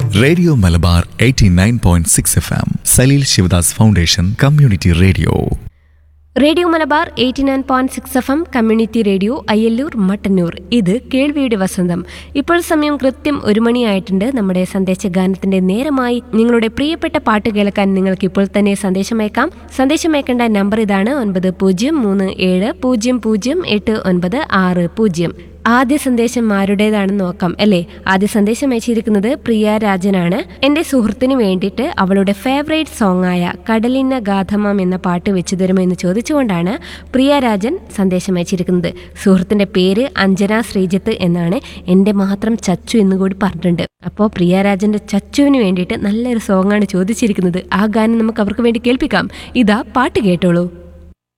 radio Malabar 89.6 F M Saleel Shivadas foundation community radio radio Malabar eighty nine point six F M community radio Ayyallur Mattannur ഇത് കേൾവിയുടെ വസന്തം ഇപ്പോൾ സമയം കൃത്യം ഒരു മണിയായിട്ടുണ്ട് നമ്മുടെ സന്ദേശ ഗാനത്തിന്റെ നേരമായി നിങ്ങളുടെ പ്രിയപ്പെട്ട പാട്ട് കേൾക്കാൻ നിങ്ങൾക്ക് ഇപ്പോൾ തന്നെ സന്ദേശമയക്കാം സന്ദേശമയക്കേണ്ട നമ്പർ ഇതാണ് ഒൻപത് പൂജ്യം മൂന്ന് ഏഴ് പൂജ്യം പൂജ്യം എട്ട് ഒൻപത് ആറ് പൂജ്യം ആദ്യ സന്ദേശം ആരുടേതാണെന്ന് നോക്കാം അല്ലേ ആദ്യ സന്ദേശം അയച്ചിരിക്കുന്നത് പ്രിയ രാജനാണ് എന്റെ സുഹൃത്തിന് വേണ്ടിയിട്ട് അവളുടെ ഫേവറേറ്റ് സോങ് ആയ കടലിന ഗാഥമം എന്ന പാട്ട് വെച്ചു തരുമോ എന്ന് ചോദിച്ചുകൊണ്ടാണ് പ്രിയ രാജൻ സന്ദേശം അയച്ചിരിക്കുന്നത് സുഹൃത്തിന്റെ പേര് അഞ്ജന ശ്രീജിത്ത് എന്നാണ് എന്റെ മാത്രം ചച്ചു എന്ന് കൂടി പറഞ്ഞിട്ടുണ്ട് അപ്പോൾ പ്രിയ രാജന്റെ ചച്ചുവിന് വേണ്ടിയിട്ട് നല്ലൊരു സോങ്ങാണ് ചോദിച്ചിരിക്കുന്നത് ആ ഗാനം നമുക്ക് അവർക്ക് വേണ്ടി കേൾപ്പിക്കാം ഇതാ പാട്ട് കേട്ടോളൂ